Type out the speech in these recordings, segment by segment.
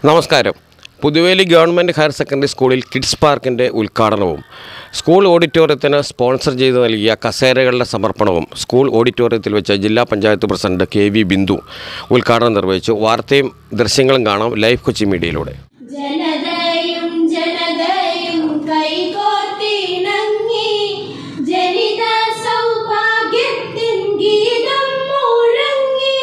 നമസ്കാരം Puthuvely government higher secondary സ്കൂളിൽ kids പാർക്കിൻ്റെ ഉദ്ഘാടനവും സ്കൂൾ ഓഡിറ്റോറിയത്തിന് സ്പോൺസർ ചെയ്ത് നൽകിയ കസേരകളുടെ സമർപ്പണവും സ്കൂൾ ഓഡിറ്റോറിയത്തിൽ വെച്ച് ജില്ലാ panchayat president K V Bindu ഉദ്ഘാടനം നിർവഹിച്ചു വാർത്തയും ദൃശ്യങ്ങളും കാണാം ലൈവ് കൊച്ചി മീഡിയയിലൂടെ ജനതയും ജനതയും കൈകോർത്തിണങ്ങി ജനിത സൗഭാഗ്യത്തിൻ ഗീതം മുഴങ്ങി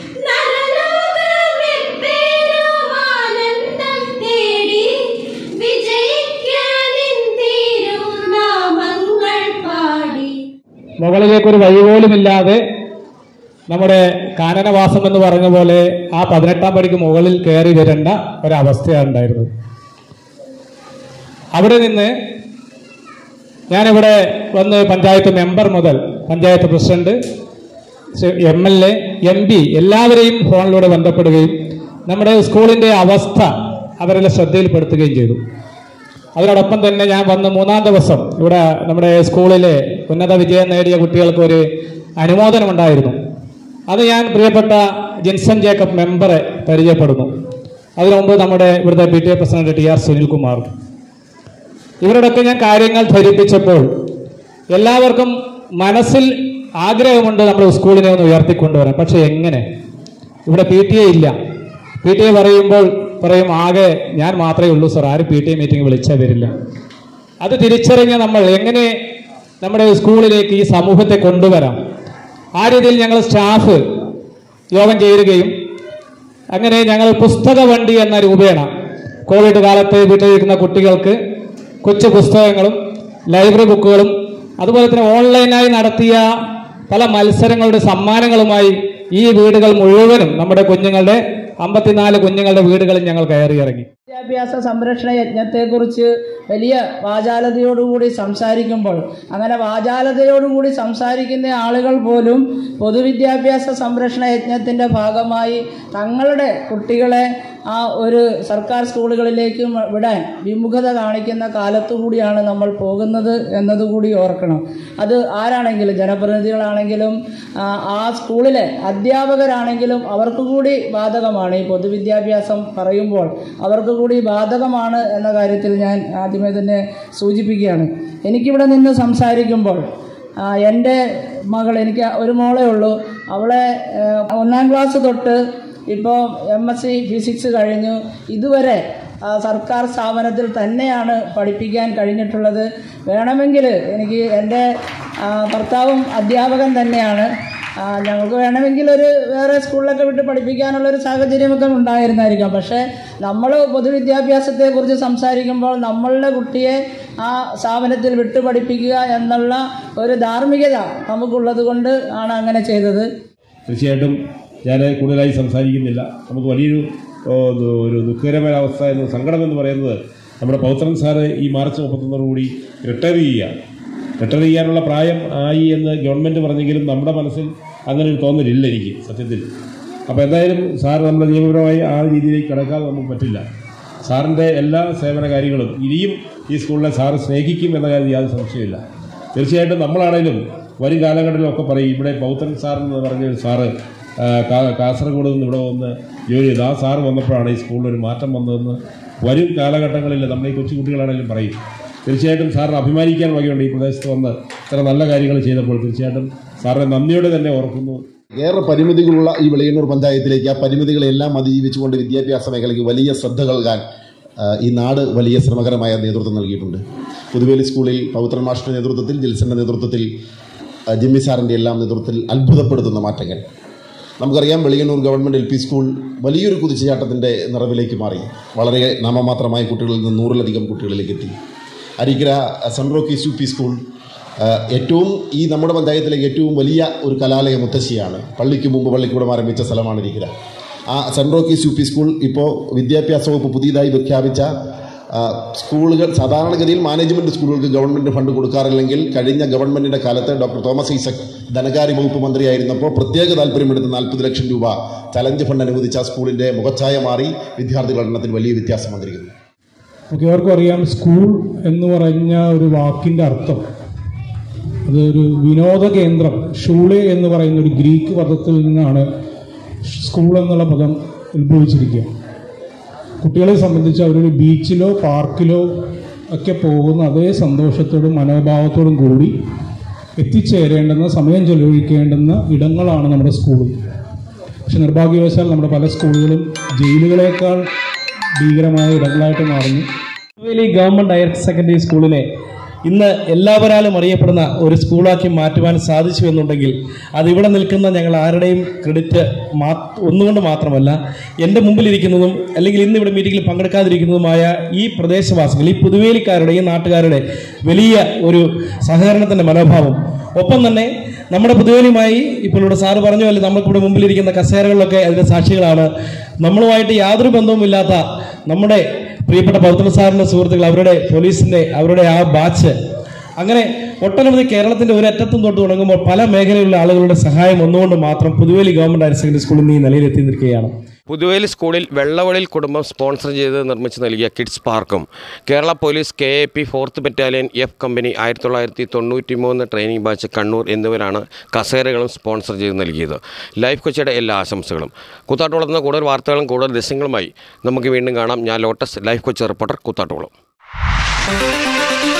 നരലോകമെപ്പേരും ആനന്ദം തേടി വിജയിക്കാനിൻ തിരുനാമങ്ങൾ പാടി മുകളിലേക്ക് ഒരു വഴി പോലുമില്ലാതെ നമ്മുടെ കാനനവാസം എന്ന് പറഞ്ഞ പോലെ ആ പതിനെട്ടാം പടിക്ക് മുകളിൽ കയറി വരേണ്ട ഒരവസ്ഥയാണ് ഉണ്ടായിരുന്നത് അവിടെ നിന്ന് ഞാനിവിടെ വന്ന് പഞ്ചായത്ത് മെമ്പർ മുതൽ panchayat president M L A M P എല്ലാവരെയും ഫോണിലൂടെ ബന്ധപ്പെടുകയും നമ്മുടെ സ്കൂളിന്റെ അവസ്ഥ അവരുടെ ശ്രദ്ധയിൽപ്പെടുത്തുകയും ചെയ്തു അതിനോടൊപ്പം തന്നെ ഞാൻ വന്ന മൂന്നാം ദിവസം ഇവിടെ നമ്മുടെ സ്കൂളിലെ ഉന്നത വിജയം നേടിയ കുട്ടികൾക്ക് ഒരു അനുമോദനമുണ്ടായിരുന്നു അത് ഞാൻ പ്രിയപ്പെട്ട ജിൻസൺ ജേക്കബ് മെമ്പറെ പരിചയപ്പെടുന്നു അതിനു മുമ്പ് നമ്മുടെ ഇവിടുത്തെ P T A president T R Sunilkumar ഇവരോടൊക്കെ ഞാൻ കാര്യങ്ങൾ ധരിപ്പിച്ചപ്പോൾ എല്ലാവർക്കും മനസ്സിൽ ആഗ്രഹമുണ്ട് നമ്മുടെ സ്കൂളിനെ ഒന്ന് ഉയർത്തിക്കൊണ്ടുവരാൻ പക്ഷെ എങ്ങനെ ഇവിടെ പി ടി എ ഇല്ല പി ടി എ പറയുമ്പോൾ പറയും ആകെ ഞാൻ മാത്രമേ ഉള്ളൂ സർ ആരും പി ടി എ മീറ്റിംഗ് വിളിച്ചാൽ വരില്ല അത് തിരിച്ചറിഞ്ഞ നമ്മൾ എങ്ങനെ നമ്മുടെ സ്കൂളിലേക്ക് ഈ സമൂഹത്തെ കൊണ്ടുവരാം ആ രീതിയിൽ ഞങ്ങൾ സ്റ്റാഫ് യോഗം ചേരുകയും അങ്ങനെ ഞങ്ങൾ പുസ്തക വണ്ടി എന്ന രൂപേണ കോവിഡ് കാലത്ത് വീട്ടിലിരിക്കുന്ന കുട്ടികൾക്ക് കൊച്ചു പുസ്തകങ്ങളും ലൈബ്രറി ബുക്കുകളും അതുപോലെ തന്നെ ഓൺലൈനായി നടത്തിയ പല മത്സരങ്ങളുടെ സമ്മാനങ്ങളുമായി ഈ വീടുകൾ മുഴുവനും നമ്മുടെ കുഞ്ഞുങ്ങളുടെ അമ്പത്തിനാല് കുഞ്ഞുങ്ങളുടെ വീടുകളിൽ ഞങ്ങൾ കയറി ഇറങ്ങി വിദ്യാഭ്യാസ സംരക്ഷണ യജ്ഞത്തെക്കുറിച്ച് വലിയ വാചാലതയോടുകൂടി സംസാരിക്കുമ്പോൾ അങ്ങനെ വാചാലതയോടുകൂടി സംസാരിക്കുന്ന ആളുകൾ പോലും പൊതുവിദ്യാഭ്യാസ സംരക്ഷണ യജ്ഞത്തിൻ്റെ ഭാഗമായി തങ്ങളുടെ കുട്ടികളെ ആ ഒരു സർക്കാർ സ്കൂളുകളിലേക്ക് മ- വിടാൻ വിമുഖത കാണിക്കുന്ന കാലത്തുകൂടിയാണ് നമ്മൾ പോകുന്നത് എന്നതുകൂടി ഓർക്കണം അത് ആരാണെങ്കിലും ജനപ്രതിനിധികളാണെങ്കിലും ആ, ആ സ്കൂളിലെ അധ്യാപകരാണെങ്കിലും അവർക്ക് കൂടി ബാധകമാണ് ഈ പൊതുവിദ്യാഭ്യാസം പറയുമ്പോൾ അവർക്ക് കൂടി ബാധകമാണ് എന്ന കാര്യത്തിൽ ഞാൻ ആദ്യമേ തന്നെ സൂചിപ്പിക്കുകയാണ് എനിക്കിവിടെ നിന്ന് സംസാരിക്കുമ്പോൾ ആ, എൻ്റെ മകൾ എനിക്ക് ഒരു മോളേ ഉള്ളൂ അവളെ ആ, ഒന്നാം ക്ലാസ് തൊട്ട് ഇപ്പോൾ എം എസ് സി ഫിസിക്സ് കഴിഞ്ഞു ഇതുവരെ ആ, സർക്കാർ സ്ഥാപനത്തിൽ തന്നെയാണ് പഠിപ്പിക്കാൻ കഴിഞ്ഞിട്ടുള്ളത് വേണമെങ്കിൽ എനിക്ക് എൻ്റെ ആ, ഭർത്താവും അധ്യാപകൻ തന്നെയാണ് ആ, ഞങ്ങൾക്ക് വേണമെങ്കിൽ ഒരു വേറെ സ്കൂളിലൊക്കെ വിട്ട് പഠിപ്പിക്കാനുള്ള ഒരു സാഹചര്യമൊക്കെ ഉണ്ടായിരുന്നായിരിക്കാം പക്ഷേ നമ്മൾ പൊതുവിദ്യാഭ്യാസത്തെക്കുറിച്ച് സംസാരിക്കുമ്പോൾ നമ്മളുടെ കുട്ടിയെ ആ സ്ഥാപനത്തിൽ വിട്ട് പഠിപ്പിക്കുക എന്നുള്ള ഒരു ധാർമ്മികത നമുക്കുള്ളത് കൊണ്ട് ആണ് അങ്ങനെ ചെയ്തത് തീർച്ചയായിട്ടും ഞാൻ കൂടുതലായി സംസാരിക്കുന്നില്ല നമുക്ക് വലിയൊരു ഓ, ദു- ഒരു ദുഃഖകരമായ അവസ്ഥ എന്ന് സങ്കടം എന്ന് പറയുന്നത് നമ്മുടെ പൗത്രൻ സാറ് ഈ മാർച്ച് മുപ്പത്തൊന്നോടുകൂടി റിട്ടയർ ചെയ്യുക റിട്ടയർ ചെയ്യാനുള്ള പ്രായം ആയി എന്ന് ഗവൺമെൻറ് പറഞ്ഞെങ്കിലും നമ്മുടെ മനസ്സിൽ അങ്ങനെ ഒരു തോന്നലില്ല എനിക്ക് സത്യത്തിൽ അപ്പോൾ എന്തായാലും സാർ നമ്മുടെ നിയമപരമായി ആ രീതിയിലേക്ക് കിടക്കാതെ നമുക്ക് പറ്റില്ല സാറിൻ്റെ എല്ലാ സേവന കാര്യങ്ങളും ഇനിയും ഈ സ്കൂളിനെ സാറ് സ്നേഹിക്കും എന്ന കാര്യം യാതൊരു സംശയമില്ല തീർച്ചയായിട്ടും നമ്മളാണേലും വരും കാലഘട്ടത്തിലൊക്കെ പറയും ഇവിടെ പൗത്രൻ സാർ എന്ന് പറഞ്ഞ ഒരു സാറ് ആ, കാ- കാസർഗോഡ് നിന്ന് ഇവിടെ വന്ന് ജോലി ചെയ്തു ആ സാറ് വന്നപ്പോഴാണ് ഈ സ്കൂളിൽ ഒരു മാറ്റം വന്നതെന്ന് വരും കാലഘട്ടങ്ങളിൽ നമ്മൾ ഈ കൊച്ചു കുട്ടികളാണെങ്കിലും പറയും തീർച്ചയായിട്ടും സാറിന് അഭിമാനിക്കാൻ വകയുണ്ട് ഈ പ്രദേശത്ത് വന്ന് ഇത്ര നല്ല കാര്യങ്ങൾ ചെയ്തപ്പോൾ തീർച്ചയായിട്ടും സാറിനെ നന്ദിയോടെ തന്നെ ഓർക്കുന്നു ഏറെ പരിമിതികളുള്ള ഈ വെളിയന്നൂർ പഞ്ചായത്തിലേക്ക് ആ പരിമിതികളെല്ലാം അതിജീവിച്ചുകൊണ്ട് വിദ്യാഭ്യാസ മേഖലയ്ക്ക് വലിയ ശ്രദ്ധ നൽകാൻ ആ, ഈ നാട് വലിയ ശ്രമകരമായ നേതൃത്വം നൽകിയിട്ടുണ്ട് പുതുവേലി സ്കൂളിൽ പൗത്രൻ മാഷിൻ്റെ നേതൃത്വത്തിൽ ജിൽസന്റെ നേതൃത്വത്തിൽ ആ, ജിമ്മി സാറിൻ്റെ എല്ലാം നേതൃത്വത്തിൽ അത്ഭുതപ്പെടുത്തുന്ന മാറ്റങ്ങൾ നമുക്കറിയാം Veliyannoor government L P school വലിയൊരു കുതിച്ചുചാട്ടത്തിൻ്റെ നിറവിലേക്ക് മാറി വളരെ നാമമാത്രമായ കുട്ടികളിൽ നിന്ന് നൂറിലധികം കുട്ടികളിലേക്ക് എത്തി Arikkara saint Rocky's U P school ആ, ഏറ്റവും ഈ നമ്മുടെ പഞ്ചായത്തിലെ ഏറ്റവും വലിയ ഒരു കലാലയ മുത്തശ്ശിയാണ് പള്ളിക്ക് മുമ്പ് പള്ളിക്കൂടം ആരംഭിച്ച സ്ഥലമാണ് ഇരിക്കര ആ saint Rocky's U P school ഇപ്പോൾ വിദ്യാഭ്യാസ വകുപ്പ് പുതിയതായി പ്രഖ്യാപിച്ച ആ, സ്കൂളുകൾ സാധാരണഗതിയിൽ മാനേജ്മെൻറ്റ് സ്കൂളുകൾക്ക് ഗവൺമെൻറ് ഫണ്ട് കൊടുക്കാറില്ലെങ്കിൽ കഴിഞ്ഞ ഗവൺമെൻറ്റിൻ്റെ കാലത്ത് ഡോക്ടർ തോമസ് ഐസക് ധനകാര്യ വകുപ്പ് മന്ത്രിയായിരുന്നപ്പോൾ പ്രത്യേക താല്പര്യമെടുത്ത് നാൽപ്പത് ലക്ഷം രൂപ ചലഞ്ച് ഫണ്ട് അനുവദിച്ച ആ സ്കൂളിൻ്റെ മുഖച്ഛായ മാറി വിദ്യാർത്ഥികളുടെ എണ്ണത്തിൽ വലിയ വ്യത്യാസം വന്നിരിക്കുന്നു നമുക്ക് ഏവർക്കും അറിയാം സ്കൂൾ എന്ന് പറഞ്ഞ ഒരു വാക്കിൻ്റെ അർത്ഥം അതൊരു വിനോദ കേന്ദ്രം ഷൂളെ എന്ന് പറയുന്ന ഒരു ഗ്രീക്ക് പദത്തിൽ നിന്നാണ് സ്കൂൾ എന്നുള്ള പദം ഉത്ഭവിച്ചിരിക്കുക കുട്ടികളെ സംബന്ധിച്ച് അവരൊരു ബീച്ചിലോ പാർക്കിലോ ഒക്കെ പോകുന്ന അതേ സന്തോഷത്തോടും മനോഭാവത്തോടും കൂടി എത്തിച്ചേരേണ്ടുന്ന സമയം ചെലവഴിക്കേണ്ടുന്ന ഇടങ്ങളാണ് നമ്മുടെ സ്കൂളുകൾ പക്ഷെ നിർഭാഗ്യവശാൽ നമ്മുടെ പല സ്കൂളുകളും ജയിലുകളേക്കാൾ ഭീകരമായ ഇടങ്ങളായിട്ട് മാറുന്നു തിരുനെൽവേലി ഗവൺമെന്റ് ഹയർ സെക്കൻഡറി സ്കൂളിനെ ഇന്ന് എല്ലാവരാലും അറിയപ്പെടുന്ന ഒരു സ്കൂളാക്കി മാറ്റുവാൻ സാധിച്ചു എന്നുണ്ടെങ്കിൽ അത് ഇവിടെ നിൽക്കുന്ന ഞങ്ങൾ ആരുടെയും ക്രെഡിറ്റ് മാ ഒന്നുകൊണ്ട് മാത്രമല്ല എൻ്റെ മുമ്പിലിരിക്കുന്നതും അല്ലെങ്കിൽ ഇന്ന് ഇവിടെ മീറ്റിംഗിൽ പങ്കെടുക്കാതിരിക്കുന്നതുമായ ഈ പ്രദേശവാസികൾ ഈ പുതുവേലിക്കാരുടെ ഈ നാട്ടുകാരുടെ വലിയ ഒരു സഹകരണത്തിൻ്റെ മനോഭാവം ഒപ്പം തന്നെ നമ്മുടെ പുതുവേലിയുമായി ഇപ്പോൾ ഇവിടെ സാറ് പറഞ്ഞ പോലെ നമുക്കിവിടെ മുമ്പിലിരിക്കുന്ന കസേരകളിലൊക്കെ അതിൻ്റെ സാക്ഷികളാണ് നമ്മളുമായിട്ട് യാതൊരു ബന്ധവുമില്ലാത്ത നമ്മുടെ പ്രിയപ്പെട്ട പൗത്ര സാറിന്റെ സുഹൃത്തുക്കൾ അവരുടെ പോലീസിന്റെ അവരുടെ ആ ബാച്ച് അങ്ങനെ ഒട്ടനവധി കേരളത്തിന്റെ ഒരറ്റത്തും തൊട്ട് തുടങ്ങുമ്പോൾ പല മേഖലയിലുള്ള ആളുകളുടെ സഹായം ഒന്നുകൊണ്ട് മാത്രം പുതുവേലി ഗവൺമെന്റ് ഹയർ സെക്കൻഡറി സ്കൂളിൽ നിന്ന് ഈ നിലയിലെത്തി നിൽക്കുകയാണ് പുതുവേലി സ്കൂളിൽ വെള്ളവളിൽ കുടുംബം സ്പോൺസർ ചെയ്ത് നിർമ്മിച്ച് നൽകിയ കിഡ്സ് പാർക്കും Kerala police K A P fourth battalion F company ആയിരത്തി തൊള്ളായിരത്തി തൊണ്ണൂറ്റി മൂന്ന് ട്രെയിനിങ് ബാച്ച് കണ്ണൂർ എന്നിവരാണ് കസേരകളും സ്പോൺസർ ചെയ്ത് നൽകിയത് ലൈഫ് കൊച്ചിയുടെ എല്ലാ ആശംസകളും കൂത്താട്ടുകുളത്തുനിന്ന് കൂടുതൽ വാർത്തകളും കൂടുതൽ ദൃശ്യങ്ങളുമായി നമുക്ക് വീണ്ടും കാണാം ഞാൻ Lotus Life Kochi reporter Koothattukulam